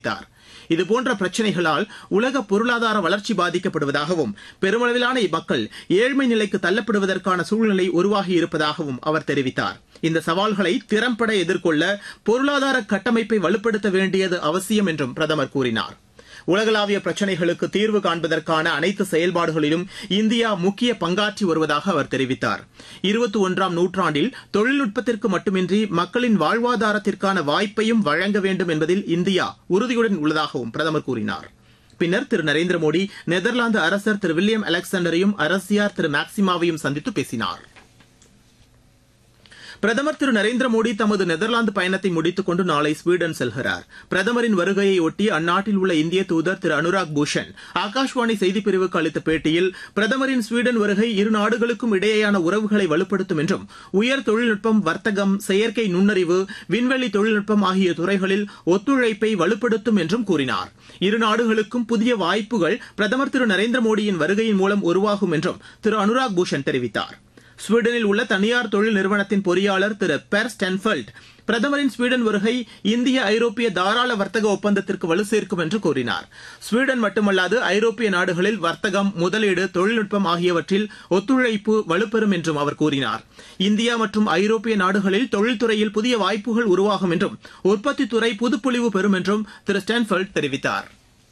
தெரிவித்தார் இதுபோன்ற பிரச்சினைகளால் உலக பொருளாதார வளர்ச்சி பாதிக்கப்படுவதாகவும் பெருமளவிலான மக்கள் ஏழ்மை நிலைக்கு தள்ளப்படுவதற்கான சூழ்நிலை உருவாகியிருப்பதாகவும் அவர் தெரிவித்தார் இந்த சவால்களை திறம்பட எதிர்கொள்ள பொருளாதார கட்டமைப்பை வலுப்படுத்த வேண்டியது அவசியம் என்றும் பிரதமர் கூறினார் உலகளாவிய பிரச்சினைகளுக்கு தீர்வு காண்பதற்கான அனைத்து செயல்பாடுகளிலும் இந்தியா முக்கிய பங்காற்றி வருவதாக அவர் தெரிவித்தார் இருபத்தி ஒன்றாம் நூற்றாண்டில் தொழில்நுட்பத்திற்கு மட்டுமின்றி மக்களின் வாழ்வாதாரத்திற்கான வாய்ப்பையும் வழங்க வேண்டும் என்பதில் இந்தியா உறுதியுடன் உள்ளதாகவும் பிரதமர் கூறினார் பின்னர் திரு நரேந்திர மோடி நெதர்லாந்து அரசர் திரு வில்லியம் அலெக்சாண்டரையும் அரசியார் திரு மேக்சிமாவையும் சந்தித்து பேசினார் பிரதமர் திரு நரேந்திர மோடி தமது நெதர்லாந்து பயணத்தை முடித்துக் கொண்டு நாளை ஸ்வீடன் செல்கிறார் பிரதமரின் வருகையை ஒட்டி அந்நாட்டில் உள்ள இந்திய தூதர் திரு அனுராக் பூஷன் ஆகாஷ்வாணி செய்திப்பிரிவுக்கு அளித்த பேட்டியில் பிரதமரின் ஸ்வீடன் வருகை இரு நாடுகளுக்கும் இடையேயான உறவுகளை வலுப்படுத்தும் என்றும் உயர் தொழில்நுட்பம் வர்த்தகம் செயற்கை நுண்ணறிவு விண்வெளி தொழில்நுட்பம் ஆகிய துறைகளில் ஒத்துழைப்பை வலுப்படுத்தும் என்றும் கூறினார் இரு நாடுகளுக்கும் புதிய வாய்ப்புகள் பிரதமர் திரு நரேந்திர மோடியின் வருகையின் மூலம் உருவாகும் என்றும் திரு அனுராக் பூஷன் தெரிவித்தார் ஸ்வீடனில் உள்ள தனியார் தொழில் நிறுவனத்தின் பொறியாளர் திரு பெர் ஸ்டென்ஃபெல்ட் பிரதமரின் ஸ்வீடன் வருகை இந்திய ஐரோப்பிய தாராள வர்த்தக ஒப்பந்தத்திற்கு வலு சேர்க்கும் என்று கூறினார் ஸ்வீடன் மட்டுமல்லாது ஐரோப்பிய நாடுகளில் வர்த்தகம் முதலீடு தொழில்நுட்பம் ஆகியவற்றில் ஒத்துழைப்பு வலுப்பெறும் என்றும் அவர் கூறினார் இந்தியா மற்றும் ஐரோப்பிய நாடுகளில் தொழில்துறையில் புதிய வாய்ப்புகள் உருவாகும் என்றும் உற்பத்தித்துறை புதுப்பொலிவு பெறும் என்றும் திரு ஸ்டென்ஃபெல்ட் தெரிவித்தார்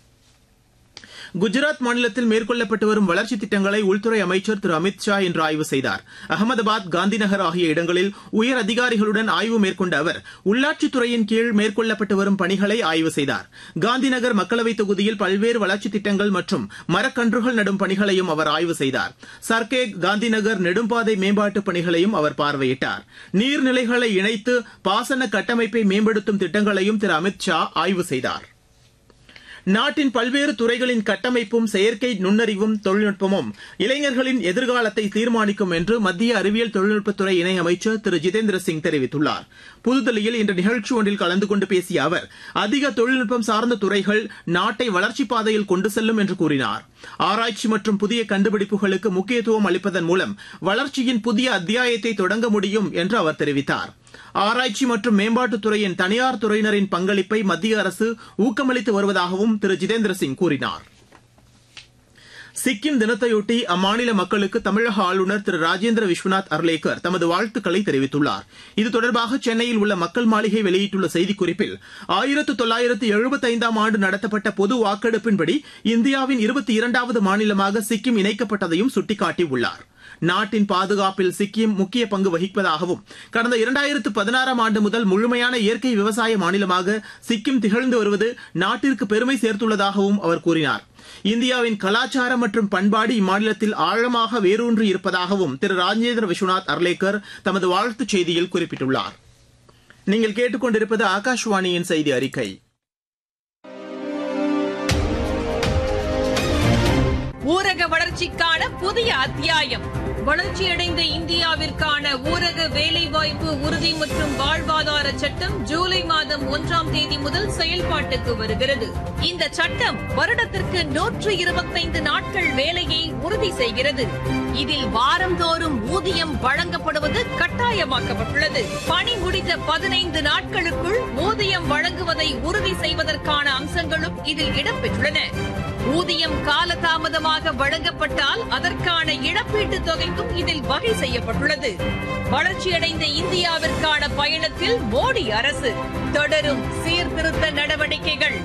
குஜராத் மாநிலத்தில் மேற்கொள்ளப்பட்டு வரும் வளர்ச்சித் திட்டங்களை உள்துறை அமைச்சர் திரு அமித் ஷா இன்று ஆய்வு செய்தார் அகமதாபாத் காந்திநகர் ஆகிய இடங்களில் உயர் அதிகாரிகளுடன் ஆய்வு மேற்கொண்ட அவர் உள்ளாட்சித்துறையின் கீழ் மேற்கொள்ளப்பட்டு வரும் பணிகளை ஆய்வு செய்தார் காந்திநகர் மக்களவைத் தொகுதியில் பல்வேறு வளர்ச்சித் திட்டங்கள் மற்றும் மரக்கன்றுகள் நடும் பணிகளையும் அவர் ஆய்வு செய்தார் சர்க்கேக் காந்திநகர் நெடும்பாதை மேம்பாட்டுப் பணிகளையும் அவர் பார்வையிட்டார் நீர்நிலைகளை இணைத்து பாசன கட்டமைப்பை மேம்படுத்தும் திட்டங்களையும் திரு அமித் ஷா ஆய்வு செய்தார் நாட்டின் பல்வேறு துறைகளின் கட்டமைப்பும் செயற்கை நுண்ணறிவும் தொழில்நுட்பமும் இளைஞர்களின் எதிர்காலத்தை தீர்மானிக்கும் என்று மத்திய அறிவியல் தொழில்நுட்பத்துறை இணையமைச்சர் திரு ஜிதேந்திர சிங் தெரிவித்துள்ளார் புதுதில்லியில் இன்று நிகழ்ச்சி ஒன்றில் கலந்து கொண்டு பேசிய அவர் அதிக தொழில்நுட்பம் சார்ந்த துறைகள் நாட்டை வளர்ச்சிப் பாதையில் கொண்டு செல்லும் என்று கூறினார் ஆராய்ச்சி மற்றும் புதிய கண்டுபிடிப்புகளுக்கு முக்கியத்துவம் அளிப்பதன் மூலம் வளர்ச்சியின் புதிய அத்தியாயத்தை தொடங்க முடியும் என்று அவர் தெரிவித்தார் ஆராய்ச்சி மற்றும் மேம்பாட்டுத் துறையின் தனியார் துறையினரின் பங்களிப்பை மத்திய அரசு ஊக்கமளித்து வருவதாகவும் திரு ஜிதேந்திர சிங் கூறினார் சிக்கிம் தினத்தையொட்டி அம்மாநில மக்களுக்கு தமிழக ஆளுநர் திரு ராஜேந்திர விஸ்வநாத் அர்லேக்கர் தமது வாழ்த்துக்களை தெரிவித்துள்ளார் இது தொடர்பாக சென்னையில் உள்ள மக்கள் மாளிகை வெளியிட்டுள்ள செய்திக்குறிப்பில் ஆயிரத்து தொள்ளாயிரத்து எழுபத்தைந்தாம் ஆண்டு நடத்தப்பட்ட பொது வாக்கெடுப்பின்படி இந்தியாவின் இருபத்தி இரண்டாவது மாநிலமாக சிக்கிம் இணைக்கப்பட்டதையும் சுட்டிக்காட்டியுள்ளார் நாட்டின் பாதுகாப்பில் சிக்கிம் முக்கிய பங்கு வகிப்பதாகவும் கடந்த இரண்டாயிரத்து பதினாறாம் ஆண்டு முதல் முழுமையான இயற்கை விவசாய மாநிலமாக சிக்கிம் திகழ்ந்து வருவது நாட்டிற்கு பெருமை சேர்த்துள்ளதாகவும் அவர் கூறினார் இந்தியாவின் கலாச்சாரம் மற்றும் பண்பாடு இம்மாநிலத்தில் ஆழமாக வேரூன்றி இருப்பதாகவும் திரு ராஜேந்திர விஸ்வநாத் அர்லேக்கர் தமது வாழ்த்துச் செய்தியில் குறிப்பிட்டுள்ளார் நீங்கள் கேட்டுக்கொண்டிருப்பது ஆகாஷ்வாணியின் செய்தி அறிக்கை ஊரக வளர்ச்சிக்கான புதிய அத்தியாயம் வளர்ச்சியடைந்த இந்தியாவிற்கான ஊரக வேலைவாய்ப்பு உறுதி மற்றும் வாழ்வாதார சட்டம் ஜூலை மாதம் ஒன்றாம் தேதி முதல் செயல்பாட்டுக்கு வருகிறது இந்த சட்டம் வருடத்திற்கு நூற்று இருபத்தைந்து நாட்கள் வேலையை உறுதி செய்கிறது இதில் வாரந்தோறும் ஊதியம் வழங்கப்படுவது கட்டாயமாக்கப்பட்டுள்ளது பணி முடிந்த பதினைந்து நாட்களுக்குள் ஊதியம் வழங்குவதை உறுதி செய்வதற்கான அம்சங்களும் இதில் இடம்பெற்றுள்ளன ஊதியம் காலதாமதமாக வழங்கப்பட்டால் அதற்கான இழப்பீட்டுத் தொகைக்கும் இதில் வகை செய்யப்பட்டுள்ளது வளர்ச்சியடைந்த இந்தியாவிற்கான பயணத்தில் மோடி அரசு தொடரும் சீர்திருத்த நடவடிக்கைகள்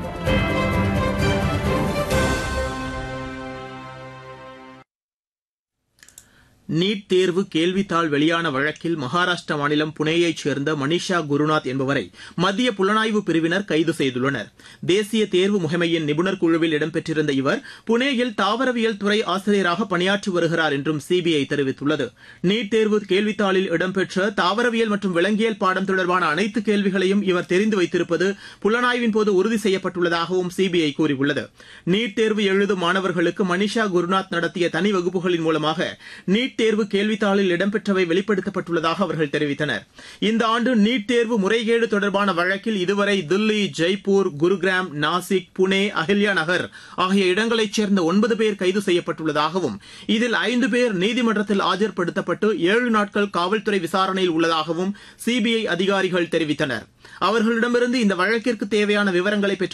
நீட் தேர்வு கேள்வித்தாள் வெளியான வழக்கில் மகாராஷ்டிரா மாநிலம் புனேயைச் சேர்ந்த மனிஷா குருநாத் என்பவரை மத்திய புலனாய்வு பிரிவினர் கைது செய்துள்ளனர் தேசிய தேர்வு முகமையின் நிபுணர் குழுவில் இடம்பெற்றிருந்த இவர் புனேயில் தாவரவியல் துறை ஆசிரியராக பணியாற்றி வருகிறார் என்றும் சிபிஐ தெரிவித்துள்ளது நீட் தேர்வு கேள்வித்தாளில் இடம்பெற்ற தாவரவியல் மற்றும் விலங்கியல் பாடம் தொடர்பான அனைத்து கேள்விகளையும் இவர் தெரிந்து வைத்திருப்பது புலனாய்வின் போது உறுதி செய்யப்பட்டுள்ளதாகவும் சிபிஐ கூறியுள்ளது நீட் தேர்வு எழுதும் மாணவர்களுக்கு மனிஷா குருநாத் நடத்திய தனி வகுப்புகளின் மூலமாக நீட் தேர்வு கேள்வித்தாளில் இடம்பெற்றவை வெளிப்படுத்தப்பட்டுள்ளதாக அவர்கள் தெரிவித்தனர் இந்த ஆண்டு நீட் தேர்வு முறைகேடு தொடர்பான வழக்கில் இதுவரை தில்லி ஜெய்ப்பூர் குருகிராம் நாசிக் புனே அஹில்யா நகர் ஆகிய இடங்களைச் சேர்ந்த ஒன்பது பேர் கைது செய்யப்பட்டுள்ளதாகவும் இதில் ஐந்து பேர் நீதிமன்றத்தில் ஆஜர்படுத்தப்பட்டு ஏழு நாட்கள் காவல்துறை விசாரணையில் உள்ளதாகவும் சிபிஐ அதிகாரிகள் தெரிவித்தனர் அவர்களிடமிருந்து இந்த வழக்கிற்கு தேவையான விவரங்களை பெற்று